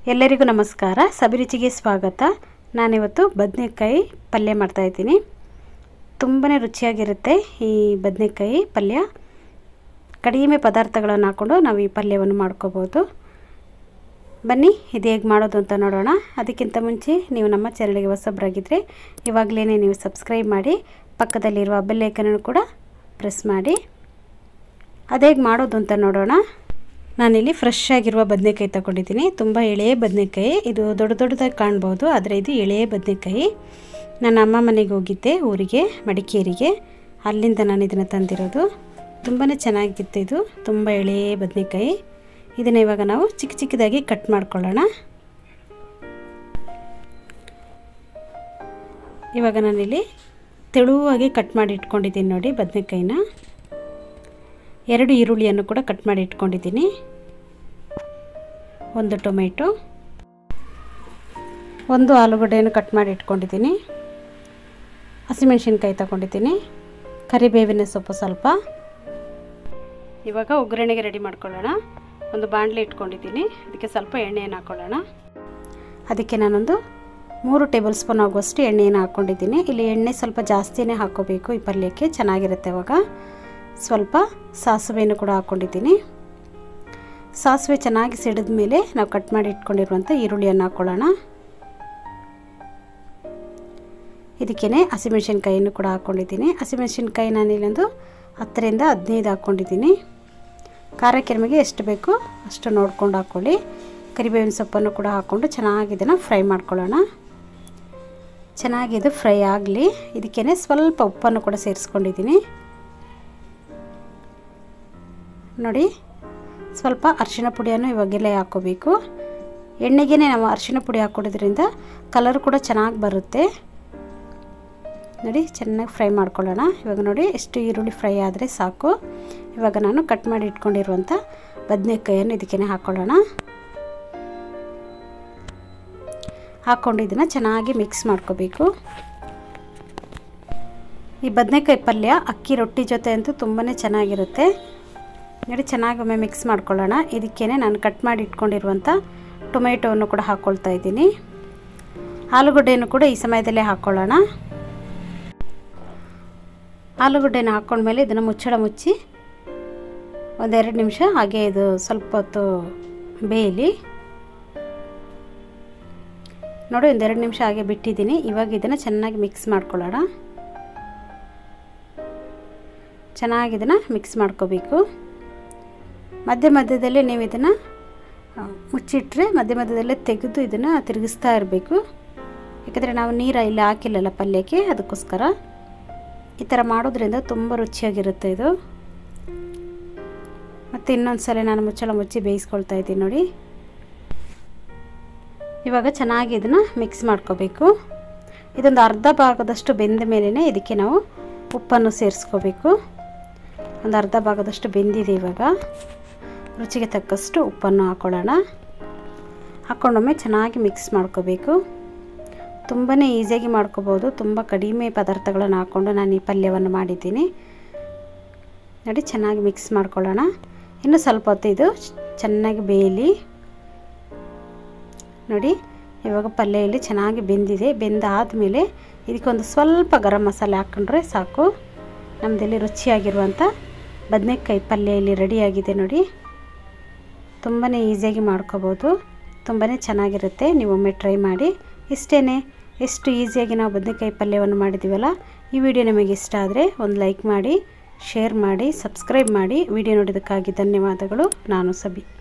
ಎಲ್ಲರಿಗೂ ನಮಸ್ಕಾರ ಸಬಿರುಚಿಗೆ ಸ್ವಾಗತ ನಾನಿವತ್ತು ಬದನೆಕಾಯಿ ಪಲ್ಯ ಮಾಡ್ತಾಯಿದ್ದೀನಿ ತುಂಬಾ ರುಚಿಯಾಗಿರುತ್ತೆ ಈ ಬದನೆಕಾಯಿ ಪಲ್ಯ ಕಡಿಮೆ ಪದಾರ್ಥಗಳನ್ನು ಹಾಕ್ಕೊಂಡು ನಾವು ಈ ಪಲ್ಯವನ್ನು ಮಾಡ್ಕೋಬೋದು ಬನ್ನಿ ಇದು ಹೇಗೆ ಮಾಡೋದು ಅಂತ ನೋಡೋಣ ಅದಕ್ಕಿಂತ ಮುಂಚೆ ನೀವು ನಮ್ಮ ಚಾನಲ್ಗೆ ಹೊಸಬ್ರಾಗಿದ್ದರೆ ಇವಾಗಲೇ ನೀವು ಸಬ್ಸ್ಕ್ರೈಬ್ ಮಾಡಿ ಪಕ್ಕದಲ್ಲಿರುವ ಬೆಲ್ಲೈಕನನ್ನು ಕೂಡ ಪ್ರೆಸ್ ಮಾಡಿ ಅದು ಹೇಗೆ ಮಾಡೋದು ಅಂತ ನೋಡೋಣ ನಾನಿಲ್ಲಿ ಫ್ರೆಶ್ ಆಗಿರುವ ಬದನೆಕಾಯಿ ತಗೊಂಡಿದ್ದೀನಿ ತುಂಬ ಎಳೆಯ ಬದನೆಕಾಯಿ ಇದು ದೊಡ್ಡ ದೊಡ್ಡದಾಗಿ ಕಾಣ್ಬೋದು ಆದರೆ ಇದು ಎಳೆಯ ಬದನೆಕಾಯಿ ನನ್ನ ಅಮ್ಮ ಮನೆಗೆ ಹೋಗಿದ್ದೆ ಊರಿಗೆ ಮಡಿಕೇರಿಗೆ ಅಲ್ಲಿಂದ ನಾನು ಇದನ್ನು ತಂದಿರೋದು ತುಂಬಾ ಚೆನ್ನಾಗಿತ್ತು ಇದು ತುಂಬ ಎಳೆಯ ಬದನೆಕಾಯಿ ಇದನ್ನು ಇವಾಗ ನಾವು ಚಿಕ್ಕ ಚಿಕ್ಕದಾಗಿ ಕಟ್ ಮಾಡ್ಕೊಳ್ಳೋಣ ಇವಾಗ ನಾನಿಲ್ಲಿ ತೆಳುವಾಗಿ ಕಟ್ ಮಾಡಿ ಇಟ್ಕೊಂಡಿದ್ದೀನಿ ನೋಡಿ ಬದನೆಕಾಯಿನ ಎರಡು ಈರುಳ್ಳಿಯನ್ನು ಕೂಡ ಕಟ್ ಮಾಡಿ ಇಟ್ಕೊಂಡಿದ್ದೀನಿ ಒಂದು ಟೊಮೆಟೊ ಒಂದು ಆಲೂಗಡ್ಡೆಯನ್ನು ಕಟ್ ಮಾಡಿ ಇಟ್ಕೊಂಡಿದ್ದೀನಿ ಹಸಿಮೆಣ್ಸಿನ್ಕಾಯಿ ತಗೊಂಡಿದ್ದೀನಿ ಕರಿಬೇವಿನ ಸೊಪ್ಪು ಸ್ವಲ್ಪ ಇವಾಗ ಒಗ್ಗರಣೆಗೆ ರೆಡಿ ಮಾಡ್ಕೊಳ್ಳೋಣ ಒಂದು ಬಾಣಲೆ ಇಟ್ಕೊಂಡಿದ್ದೀನಿ ಅದಕ್ಕೆ ಸ್ವಲ್ಪ ಎಣ್ಣೆಯನ್ನು ಹಾಕ್ಕೊಳ್ಳೋಣ ಅದಕ್ಕೆ ನಾನೊಂದು ಮೂರು ಟೇಬಲ್ ಸ್ಪೂನ್ ಆಗುವಷ್ಟು ಎಣ್ಣೆಯನ್ನು ಹಾಕ್ಕೊಂಡಿದ್ದೀನಿ ಇಲ್ಲಿ ಎಣ್ಣೆ ಸ್ವಲ್ಪ ಜಾಸ್ತಿನೇ ಹಾಕ್ಕೋಬೇಕು ಈ ಪಲ್ಯಕ್ಕೆ ಚೆನ್ನಾಗಿರುತ್ತೆ ಅವಾಗ ಸ್ವಲ್ಪ ಸಾಸಿವೆಯನ್ನು ಕೂಡ ಹಾಕ್ಕೊಂಡಿದ್ದೀನಿ ಸಾಸಿವೆ ಚೆನ್ನಾಗಿ ಸಿಡಿದ ಮೇಲೆ ನಾವು ಕಟ್ ಮಾಡಿ ಇಟ್ಕೊಂಡಿರುವಂಥ ಈರುಳ್ಳಿಯನ್ನು ಹಾಕ್ಕೊಳ್ಳೋಣ ಇದಕ್ಕೇ ಹಸಿಮೆಣ್ಸಿನ್ಕಾಯಿಯನ್ನು ಕೂಡ ಹಾಕ್ಕೊಂಡಿದ್ದೀನಿ ಹಸಿಮೆಣ್ಸಿನ್ಕಾಯಿ ನಾನಿಲ್ಲೊಂದು ಹತ್ತರಿಂದ ಹದಿನೈದು ಹಾಕ್ಕೊಂಡಿದ್ದೀನಿ ಖಾರಕ್ಕೆ ನಮಗೆ ಎಷ್ಟು ಬೇಕು ಅಷ್ಟು ನೋಡ್ಕೊಂಡು ಹಾಕ್ಕೊಳ್ಳಿ ಕರಿಬೇವಿನ ಸೊಪ್ಪನ್ನು ಕೂಡ ಹಾಕ್ಕೊಂಡು ಚೆನ್ನಾಗಿ ಇದನ್ನು ಫ್ರೈ ಮಾಡ್ಕೊಳ್ಳೋಣ ಚೆನ್ನಾಗಿ ಇದು ಫ್ರೈ ಆಗಲಿ ಇದಕ್ಕೇ ಸ್ವಲ್ಪ ಉಪ್ಪನ್ನು ಕೂಡ ಸೇರಿಸ್ಕೊಂಡಿದ್ದೀನಿ ನೋಡಿ ಸ್ವಲ್ಪ ಅರಿಶಿಣ ಪುಡಿಯನ್ನು ಇವಾಗೆಲ್ಲ ಹಾಕ್ಕೋಬೇಕು ಎಣ್ಣೆಗೆ ನಾವು ಅರಿಶಿಣ ಪುಡಿ ಹಾಕ್ಕೊಡೋದ್ರಿಂದ ಕಲರ್ ಕೂಡ ಚೆನ್ನಾಗಿ ಬರುತ್ತೆ ನೋಡಿ ಚೆನ್ನಾಗಿ ಫ್ರೈ ಮಾಡ್ಕೊಳ್ಳೋಣ ಇವಾಗ ನೋಡಿ ಎಷ್ಟು ಈರುಳ್ಳಿ ಫ್ರೈ ಆದರೆ ಸಾಕು ಇವಾಗ ನಾನು ಕಟ್ ಮಾಡಿ ಇಟ್ಕೊಂಡಿರುವಂಥ ಬದನೆಕಾಯಿಯನ್ನು ಇದಕ್ಕೆ ಹಾಕ್ಕೊಳ್ಳೋಣ ಹಾಕ್ಕೊಂಡು ಇದನ್ನು ಚೆನ್ನಾಗಿ ಮಿಕ್ಸ್ ಮಾಡ್ಕೋಬೇಕು ಈ ಬದನೆಕಾಯಿ ಪಲ್ಯ ಅಕ್ಕಿ ರೊಟ್ಟಿ ಜೊತೆ ಅಂತೂ ತುಂಬಾ ಚೆನ್ನಾಗಿರುತ್ತೆ ನೋಡಿ ಚೆನ್ನಾಗಿ ಒಮ್ಮೆ ಮಿಕ್ಸ್ ಮಾಡ್ಕೊಳ್ಳೋಣ ಇದಕ್ಕೇ ನಾನು ಕಟ್ ಮಾಡಿ ಇಟ್ಕೊಂಡಿರುವಂಥ ಟೊಮೆಟೊವನ್ನು ಕೂಡ ಹಾಕ್ಕೊಳ್ತಾ ಇದ್ದೀನಿ ಆಲೂಗಡ್ಡೆಯನ್ನು ಕೂಡ ಈ ಸಮಯದಲ್ಲೇ ಹಾಕ್ಕೊಳ್ಳೋಣ ಆಲೂಗಡ್ಡೆನ ಹಾಕ್ಕೊಂಡ್ಮೇಲೆ ಇದನ್ನು ಮುಚ್ಚಳ ಮುಚ್ಚಿ ಒಂದೆರಡು ನಿಮಿಷ ಹಾಗೆ ಇದು ಸ್ವಲ್ಪ ಹೊತ್ತು ಬೇಯಲಿ ನೋಡಿ ಒಂದೆರಡು ನಿಮಿಷ ಹಾಗೆ ಬಿಟ್ಟಿದ್ದೀನಿ ಇವಾಗ ಇದನ್ನು ಚೆನ್ನಾಗಿ ಮಿಕ್ಸ್ ಮಾಡ್ಕೊಳ್ಳೋಣ ಚೆನ್ನಾಗಿ ಇದನ್ನು ಮಿಕ್ಸ್ ಮಾಡ್ಕೋಬೇಕು ಮಧ್ಯ ಮಧ್ಯದಲ್ಲಿ ನೀವು ಇದನ್ನು ಮುಚ್ಚಿಟ್ರೆ ಮಧ್ಯ ಮಧ್ಯದಲ್ಲೇ ತೆಗೆದು ಇದನ್ನು ತಿರುಗಿಸ್ತಾ ಇರಬೇಕು ಯಾಕಂದರೆ ನಾವು ನೀರು ಇಲ್ಲಿ ಹಾಕಿಲ್ಲಲ್ಲ ಪಲ್ಯಕ್ಕೆ ಅದಕ್ಕೋಸ್ಕರ ಈ ಥರ ಮಾಡೋದ್ರಿಂದ ತುಂಬ ರುಚಿಯಾಗಿರುತ್ತೆ ಇದು ಮತ್ತು ಇನ್ನೊಂದು ಸಲ ನಾನು ಮುಚ್ಚಳ ಮುಚ್ಚಿ ಬೇಯಿಸ್ಕೊಳ್ತಾ ಇದ್ದೀನಿ ನೋಡಿ ಇವಾಗ ಚೆನ್ನಾಗಿ ಇದನ್ನು ಮಿಕ್ಸ್ ಮಾಡ್ಕೋಬೇಕು ಇದೊಂದು ಅರ್ಧ ಭಾಗದಷ್ಟು ಬೆಂದ ಮೇಲೇ ಇದಕ್ಕೆ ನಾವು ಉಪ್ಪನ್ನು ಸೇರಿಸ್ಕೋಬೇಕು ಒಂದು ಅರ್ಧ ಭಾಗದಷ್ಟು ಬೆಂದಿದೆ ಇವಾಗ ರುಚಿಗೆ ತಕ್ಕಷ್ಟು ಉಪ್ಪನ್ನು ಹಾಕ್ಕೊಳ್ಳೋಣ ಹಾಕ್ಕೊಂಡೊಮ್ಮೆ ಚೆನ್ನಾಗಿ ಮಿಕ್ಸ್ ಮಾಡ್ಕೋಬೇಕು ತುಂಬಾ ಈಸಿಯಾಗಿ ಮಾಡ್ಕೋಬೋದು ತುಂಬ ಕಡಿಮೆ ಪದಾರ್ಥಗಳನ್ನು ಹಾಕ್ಕೊಂಡು ನಾನು ಈ ಪಲ್ಯವನ್ನು ಮಾಡಿದ್ದೀನಿ ನೋಡಿ ಚೆನ್ನಾಗಿ ಮಿಕ್ಸ್ ಮಾಡ್ಕೊಳ್ಳೋಣ ಇನ್ನು ಸ್ವಲ್ಪ ಹೊತ್ತು ಇದು ಚೆನ್ನಾಗಿ ಬೇಯಲಿ ನೋಡಿ ಇವಾಗ ಪಲ್ಯ ಇಲ್ಲಿ ಚೆನ್ನಾಗಿ ಬೆಂದಿದೆ ಬೆಂದಾದಮೇಲೆ ಇದಕ್ಕೊಂದು ಸ್ವಲ್ಪ ಗರಂ ಮಸಾಲೆ ಹಾಕ್ಕೊಂಡ್ರೆ ಸಾಕು ನಮ್ಮದಲ್ಲಿ ರುಚಿಯಾಗಿರುವಂಥ ಬದನೆಕಾಯಿ ಪಲ್ಯ ಇಲ್ಲಿ ರೆಡಿಯಾಗಿದೆ ನೋಡಿ ತುಂಬಾ ಈಸಿಯಾಗಿ ಮಾಡ್ಕೋಬೋದು ತುಂಬಾ ಚೆನ್ನಾಗಿರುತ್ತೆ ನೀವು ಒಮ್ಮೆ ಟ್ರೈ ಮಾಡಿ ಇಷ್ಟೇ ಎಷ್ಟು ಈಸಿಯಾಗಿ ನಾವು ಬದನೆಕಾಯಿ ಪಲ್ಯವನ್ನು ಮಾಡಿದ್ದೀವಲ್ಲ ಈ ವಿಡಿಯೋ ನಿಮಗೆ ಇಷ್ಟ ಆದರೆ ಒಂದು ಲೈಕ್ ಮಾಡಿ ಶೇರ್ ಮಾಡಿ ಸಬ್ಸ್ಕ್ರೈಬ್ ಮಾಡಿ ವಿಡಿಯೋ ನೋಡೋದಕ್ಕಾಗಿ ಧನ್ಯವಾದಗಳು ನಾನು ಸಬಿ